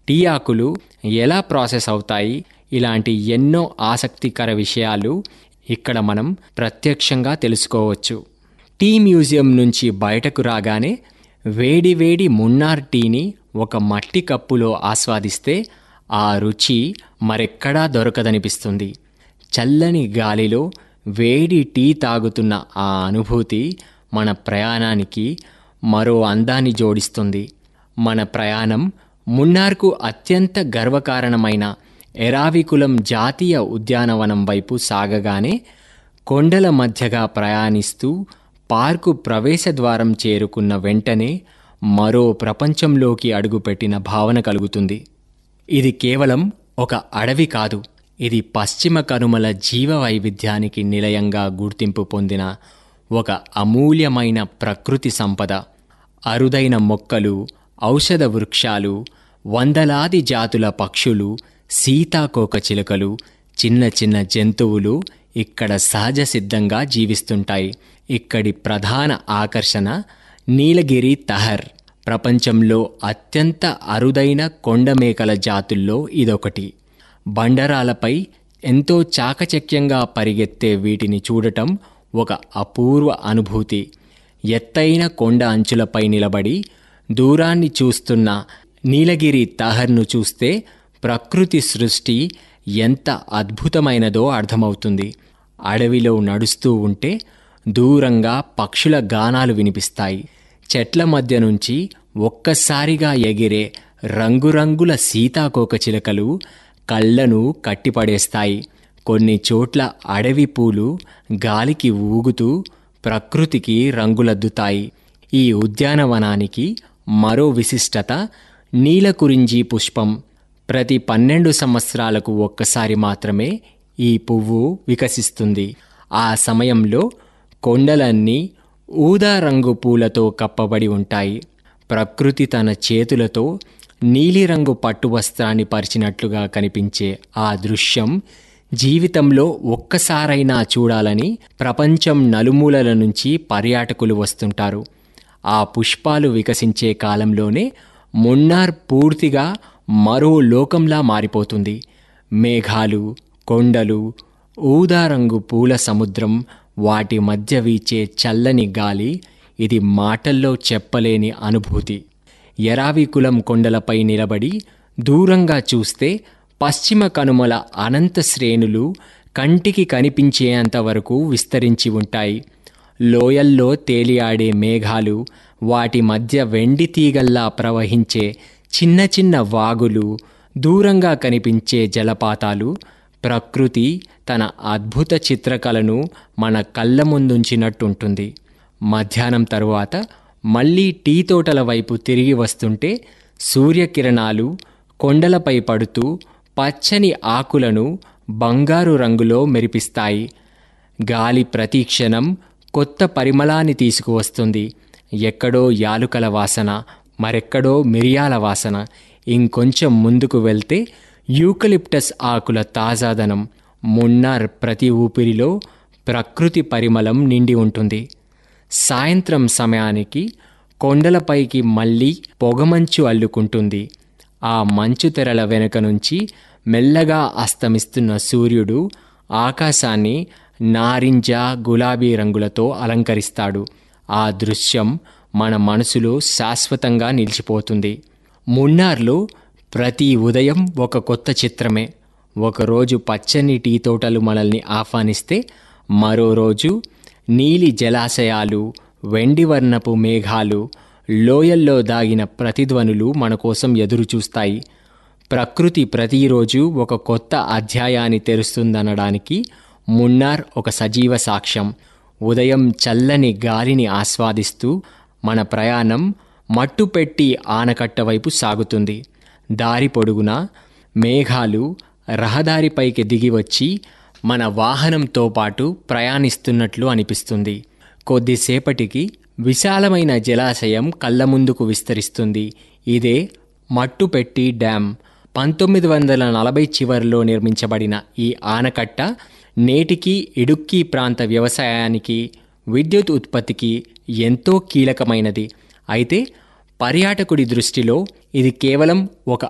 tea ఆకులు ఎలా process అవుతాయి ఇలాంటి ఎన్నో ఆసక్తికర విషయాలు ఇక్కడ మనం ప్రత్యక్షంగా తెలుసుకోవచ్చు టీ మ్యూజియం నుంచి బయటకు రాగానే వేడి వేడి మున్నార్ టీని ఒక మట్టి కప్పులో ఆస్వాదిస్తే ఆ రుచి మరెక్కడా దొరకదనిపిస్తుంది చల్లని గాలిలో వేడి టీ తాగుతున్న ఆ అనుభూతి మన ప్రయాణానికి మరో అందాన్ని జోడిస్తుంది మన ప్రయాణం మున్నార్కు అత్యంత గర్వకారణమైన ఎరావికులం జాతీయ ఉద్యానవనం వైపు సాగగానే కొండల మధ్యగా ప్రయాణిస్తూ పార్కు ప్రవేశద్వారం చేరుకున్న వెంటనే మరో ప్రపంచంలోకి అడుగుపెట్టిన భావన కలుగుతుంది ఇది కేవలం ఒక అడవి కాదు ఇది పశ్చిమ కనుమల జీవ వైవిధ్యానికి నిలయంగా గుర్తింపు పొందిన ఒక అమూల్యమైన ప్రకృతి సంపద అరుదైన మొక్కలు ఔషధ వృక్షాలు వందలాది జాతుల పక్షులు సీతాకోక చిలుకలు చిన్న చిన్న జంతువులు ఇక్కడ సహజ సిద్ధంగా జీవిస్తుంటాయి ఇక్కడి ప్రధాన ఆకర్షణ నీలగిరి తహర్ ప్రపంచంలో అత్యంత అరుదైన కొండమేకల జాతుల్లో ఇదొకటి బండరాలపై ఎంతో చాకచక్యంగా పరిగెత్తే వీటిని చూడటం ఒక అపూర్వ అనుభూతి ఎత్తైన కొండ అంచులపై నిలబడి దూరాన్ని చూస్తున్న నీలగిరి తహర్ను చూస్తే ప్రకృతి సృష్టి ఎంత అద్భుతమైనదో అర్థమవుతుంది అడవిలో నడుస్తూ ఉంటే దూరంగా పక్షుల గానాలు వినిపిస్తాయి చెట్ల మధ్య నుంచి ఒక్కసారిగా ఎగిరే రంగురంగుల సీతాకోక చిలుకలు కళ్ళను కట్టిపడేస్తాయి కొన్ని చోట్ల అడవి పూలు గాలికి ఊగుతూ ప్రకృతికి రంగులద్దుతాయి ఈ ఉద్యానవనానికి మరో విశిష్టత నీలకురింజి పుష్పం ప్రతి పన్నెండు సంవత్సరాలకు ఒక్కసారి మాత్రమే ఈ పువ్వు వికసిస్తుంది ఆ సమయంలో కొండలన్నీ ఊదా రంగు పూలతో కప్పబడి ఉంటాయి ప్రకృతి తన చేతులతో నీలిరంగు పట్టు వస్త్రాన్ని పరిచినట్లుగా కనిపించే ఆ దృశ్యం జీవితంలో ఒక్కసారైనా చూడాలని ప్రపంచం నలుమూలల నుంచి పర్యాటకులు వస్తుంటారు ఆ పుష్పాలు వికసించే కాలంలోనే మున్నార్ పూర్తిగా మరో లోకంలా మారిపోతుంది మేఘాలు కొండలు ఊదారంగు పూల సముద్రం వాటి మధ్య వీచే చల్లని గాలి ఇది మాటల్లో చెప్పలేని అనుభూతి ఎరావికులం కొండలపై నిలబడి దూరంగా చూస్తే పశ్చిమ కనుమల అనంత శ్రేణులు కంటికి కనిపించేంత వరకు విస్తరించి ఉంటాయి లోయల్లో తేలియాడే మేఘాలు వాటి మధ్య వెండి తీగల్లా ప్రవహించే చిన్న చిన్న వాగులు దూరంగా కనిపించే జలపాతాలు ప్రకృతి తన అద్భుత చిత్రకళను మన కళ్ళ ముందుంచినట్టుంటుంది మధ్యాహ్నం తరువాత మళ్ళీ టీ తోటల వైపు తిరిగి వస్తుంటే సూర్యకిరణాలు కొండలపై పడుతూ పచ్చని ఆకులను బంగారు రంగులో మెరిపిస్తాయి గాలి ప్రతిక్షణం కొత్త పరిమళాన్ని తీసుకువస్తుంది ఎక్కడో యాలుకల వాసన మరెక్కడో మిరియాల వాసన ఇంకొంచెం ముందుకు వెళ్తే యూకలిప్టస్ ఆకుల తాజాదనం మున్నార్ ప్రతి ఊపిరిలో ప్రకృతి పరిమళం నిండి ఉంటుంది సాయంత్రం సమయానికి కొండలపైకి మళ్ళీ పొగమంచు అల్లుకుంటుంది ఆ మంచు తెరల వెనుక నుంచి మెల్లగా అస్తమిస్తున్న సూర్యుడు ఆకాశాన్ని నారింజ గులాబీ రంగులతో అలంకరిస్తాడు ఆ దృశ్యం మన మనసులో శాశ్వతంగా నిలిచిపోతుంది మున్నార్లో ప్రతి ఉదయం ఒక కొత్త చిత్రమే ఒకరోజు పచ్చని టీ తోటలు మనల్ని ఆహ్వానిస్తే మరో రోజు నీలి జలాశయాలు వెండి వర్ణపు మేఘాలు లోయల్లో దాగిన ప్రతిధ్వనులు మన కోసం ఎదురుచూస్తాయి ప్రకృతి ప్రతిరోజు ఒక కొత్త అధ్యాయాన్ని తెరుస్తుందనడానికి మున్నార్ ఒక సజీవ సాక్ష్యం ఉదయం చల్లని గాలిని ఆస్వాదిస్తూ మన ప్రయాణం మట్టుపెట్టి ఆనకట్ట వైపు సాగుతుంది దారి పొడుగునా మేఘాలు రహదారిపైకి దిగి వచ్చి మన వాహనంతో పాటు ప్రయాణిస్తున్నట్లు అనిపిస్తుంది కొద్దిసేపటికి విశాలమైన జలాశయం కళ్ళ ముందుకు విస్తరిస్తుంది ఇదే మట్టుపెట్టి డ్యామ్ పంతొమ్మిది వందల నలభై చివరిలో నిర్మించబడిన ఈ ఆనకట్ట నేటికి ఇడుక్కీ ప్రాంత వ్యవసాయానికి విద్యుత్ ఉత్పత్తికి ఎంతో కీలకమైనది అయితే పర్యాటకుడి దృష్టిలో ఇది కేవలం ఒక